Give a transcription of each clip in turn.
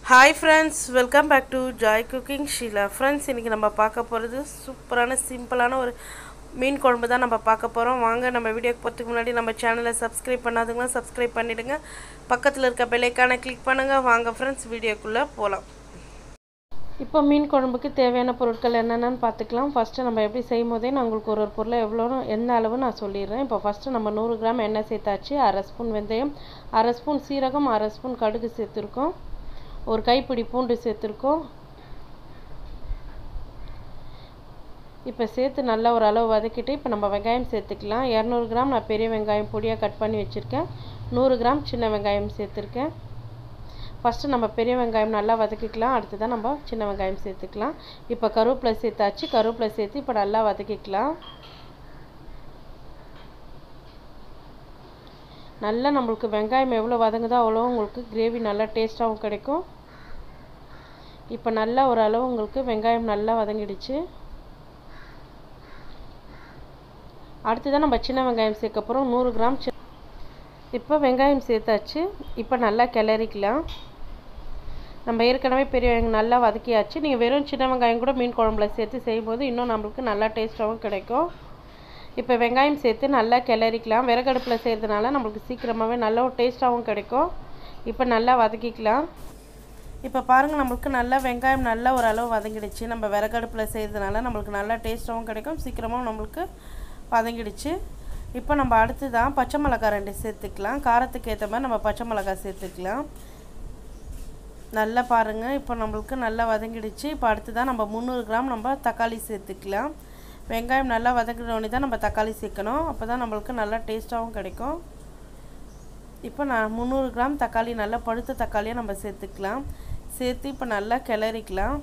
hi friends welcome back to Joy Cooking Sheela friends இன்றைக்கி நம்ம பார்க்க போகிறது சூப்பரான சிம்பிளான ஒரு மீன் குழம்பு தான் நம்ம பார்க்க போகிறோம் வாங்க நம்ம வீடியோக்கு போகிறதுக்கு முன்னாடி நம்ம சேனலை சப்ஸ்கிரைப் பண்ணாதுங்கன்னா சப்ஸ்கிரைப் பண்ணிவிடுங்க பக்கத்தில் இருக்க பெல்லைக்கான கிளிக் பண்ணுங்கள் வாங்க ஃப்ரெண்ட்ஸ் வீடியோக்குள்ளே போகலாம் இப்போ மீன் குழம்புக்கு தேவையான பொருட்கள் என்னென்னு பார்த்துக்கலாம் ஃபஸ்ட்டு நம்ம எப்படி செய்யும் போதே நான் உங்களுக்கு ஒரு ஒரு பொருளை எவ்வளோ எந்த அளவு நான் சொல்லிடுறேன் இப்போ ஃபஸ்ட்டு நம்ம நூறு கிராம் எண்ணெய் சேர்த்தாச்சு அரை ஸ்பூன் வெந்தயம் அரை ஸ்பூன் சீரகம் அரை ஸ்பூன் கடுகு சேர்த்துருக்கோம் ஒரு கைப்பிடி பூண்டு சேர்த்துருக்கோம் இப்போ சேர்த்து நல்லா ஒரு அளவு வதக்கிட்டு இப்போ நம்ம வெங்காயம் சேர்த்துக்கலாம் இரநூறு கிராம் நான் பெரிய வெங்காயம் பொடியாக கட் பண்ணி வச்சுருக்கேன் நூறு கிராம் சின்ன வெங்காயம் சேர்த்துருக்கேன் ஃபஸ்ட்டு நம்ம பெரிய வெங்காயம் நல்லா வதக்கிக்கலாம் அடுத்து தான் நம்ம சின்ன வெங்காயம் சேர்த்துக்கலாம் இப்போ கருவேப்பிலை சேர்த்தாச்சு கருவேப்பிலை சேர்த்து இப்போ நல்லா வதக்கிக்கலாம் நல்லா நம்மளுக்கு வெங்காயம் எவ்வளோ வதங்குதோ அவ்வளோ உங்களுக்கு கிரேவி நல்லா டேஸ்ட்டாகவும் கிடைக்கும் இப்போ நல்லா ஓரளவு உங்களுக்கு வெங்காயம் நல்லா வதங்கிடுச்சு அடுத்து தான் நம்ம சின்ன வெங்காயம் சேர்க்க போகிறோம் நூறு கிராம் சி இப்போ வெங்காயம் சேர்த்தாச்சு இப்போ நல்லா கிளறிக்கலாம் நம்ம ஏற்கனவே பெரிய வெங்காயம் நல்லா வதக்கியாச்சு நீங்கள் வெறும் சின்ன வெங்காயம் கூட மீன் குழம்புல சேர்த்து செய்யும்போது இன்னும் நம்மளுக்கு நல்லா டேஸ்ட்டாகவும் கிடைக்கும் இப்போ வெங்காயம் சேர்த்து நல்லா கிளறிக்கலாம் விறகடுப்பில் செய்கிறதுனால நம்மளுக்கு சீக்கிரமாகவே நல்லா டேஸ்ட்டாகவும் கிடைக்கும் இப்போ நல்லா வதக்கிக்கலாம் இப்போ பாருங்கள் நம்மளுக்கு நல்லா வெங்காயம் நல்லா ஓரளவு வதங்கிடுச்சு நம்ம விறகடுப்பில் செய்கிறதுனால நம்மளுக்கு நல்லா டேஸ்ட்டாகவும் கிடைக்கும் சீக்கிரமாகவும் நம்மளுக்கு வதங்கிடுச்சு இப்போ நம்ம அடுத்து தான் பச்சை மிளகாய் ரெண்டு சேர்த்துக்கலாம் காரத்துக்கு ஏற்ற மாதிரி நம்ம பச்சை மிளகாய் சேர்த்துக்கலாம் நல்லா பாருங்கள் இப்போ நம்மளுக்கு நல்லா வதங்கிடுச்சு இப்போ அடுத்து தான் நம்ம முந்நூறு கிராம் நம்ம தக்காளி சேர்த்துக்கலாம் வெங்காயம் நல்லா வதங்கினோடனே தான் நம்ம தக்காளி சேர்க்கணும் அப்போ தான் நம்மளுக்கு நல்லா டேஸ்ட்டாகவும் கிடைக்கும் இப்போ நான் முந்நூறு கிராம் தக்காளி நல்லா பழுத்த தக்காளியாக நம்ம சேர்த்துக்கலாம் சேர்த்து இப்போ நல்லா கிளறிக்கலாம்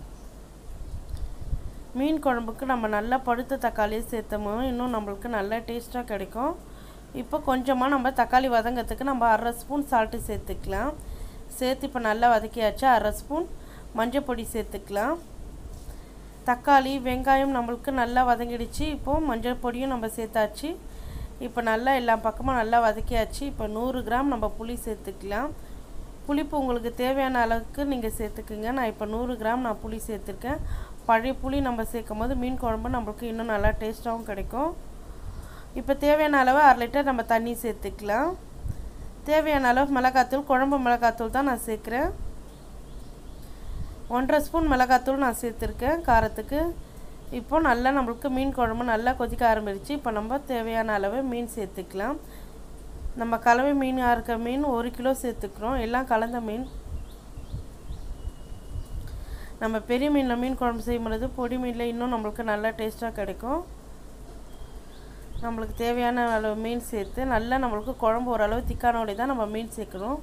மீன் குழம்புக்கு நம்ம நல்லா பழுத்த தக்காளியை சேர்த்தோமோ இன்னும் நம்மளுக்கு நல்லா டேஸ்ட்டாக கிடைக்கும் இப்போ கொஞ்சமாக நம்ம தக்காளி வதங்கிறதுக்கு நம்ம அரை ஸ்பூன் சால்ட்டு சேர்த்துக்கலாம் சேர்த்து இப்போ நல்லா வதக்கியாச்சு அரை ஸ்பூன் மஞ்சள் பொடி சேர்த்துக்கலாம் தக்காளி வெங்காயம் நம்மளுக்கு நல்லா வதங்கிடுச்சு இப்போது மஞ்சள் பொடியும் நம்ம சேர்த்தாச்சு இப்போ நல்லா எல்லா பக்கமும் நல்லா வதக்கியாச்சு இப்போ நூறு கிராம் நம்ம புளி சேர்த்துக்கலாம் புளிப்பு உங்களுக்கு தேவையான அளவுக்கு நீங்கள் சேர்த்துக்குங்க நான் இப்போ நூறு கிராம் நான் புளி சேர்த்துருக்கேன் பழைய புளி நம்ம சேர்க்கும் போது மீன் குழம்பு நம்மளுக்கு இன்னும் நல்லா டேஸ்ட்டாகவும் கிடைக்கும் இப்போ தேவையான அளவு அரை லிட்டர் நம்ம தண்ணி சேர்த்துக்கலாம் தேவையான அளவு மிளகாத்தூள் குழம்பு மிளகாத்தூள் தான் நான் சேர்க்குறேன் ஒன்றரை ஸ்பூன் மிளகாத்தூள் நான் சேர்த்துருக்கேன் காரத்துக்கு இப்போ நல்லா நம்மளுக்கு மீன் குழம்பு நல்லா கொதிக்க ஆரம்பிச்சு இப்போ நம்ம தேவையான அளவு மீன் சேர்த்துக்கலாம் நம்ம கலவை மீனாக இருக்க மீன் ஒரு கிலோ சேர்த்துக்கிறோம் எல்லாம் கலந்த மீன் நம்ம பெரிய மீனில் மீன் குழம்பு செய்யும்பொழுது பொடி மீனில் இன்னும் நம்மளுக்கு நல்லா டேஸ்ட்டாக கிடைக்கும் நம்மளுக்கு தேவையான அளவு மீன் சேர்த்து நல்லா நம்மளுக்கு குழம்பு ஓரளவு திக்கானோடைய தான் நம்ம மீன் சேர்க்கணும்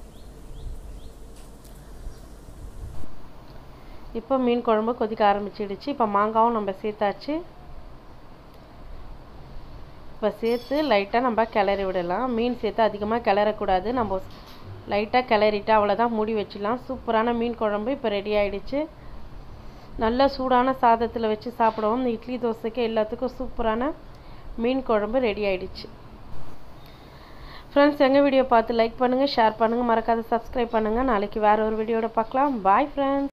இப்போ மீன் குழம்பு கொதிக்க ஆரம்பிச்சிடுச்சு இப்போ மாங்காவும் நம்ம சேர்த்தாச்சு இப்போ சேர்த்து லைட்டாக நம்ம கிளறி விடலாம் மீன் சேர்த்து அதிகமாக கிளறக்கூடாது நம்ம லைட்டாக கிளறிட்டு அவ்வளோதான் மூடி வச்சிடலாம் சூப்பரான மீன் குழம்பு இப்போ ரெடி ஆகிடுச்சு நல்ல சூடான சாதத்தில் வச்சு சாப்பிடவும் இட்லி தோசைக்கு எல்லாத்துக்கும் சூப்பரான மீன் குழம்பு ரெடி ஆகிடுச்சு ஃப்ரெண்ட்ஸ் எங்கள் வீடியோ பார்த்து லைக் பண்ணுங்கள் ஷேர் பண்ணுங்கள் மறக்காத சப்ஸ்கிரைப் பண்ணுங்கள் நாளைக்கு வேறு ஒரு வீடியோட பார்க்கலாம் பாய் ஃப்ரெண்ட்ஸ்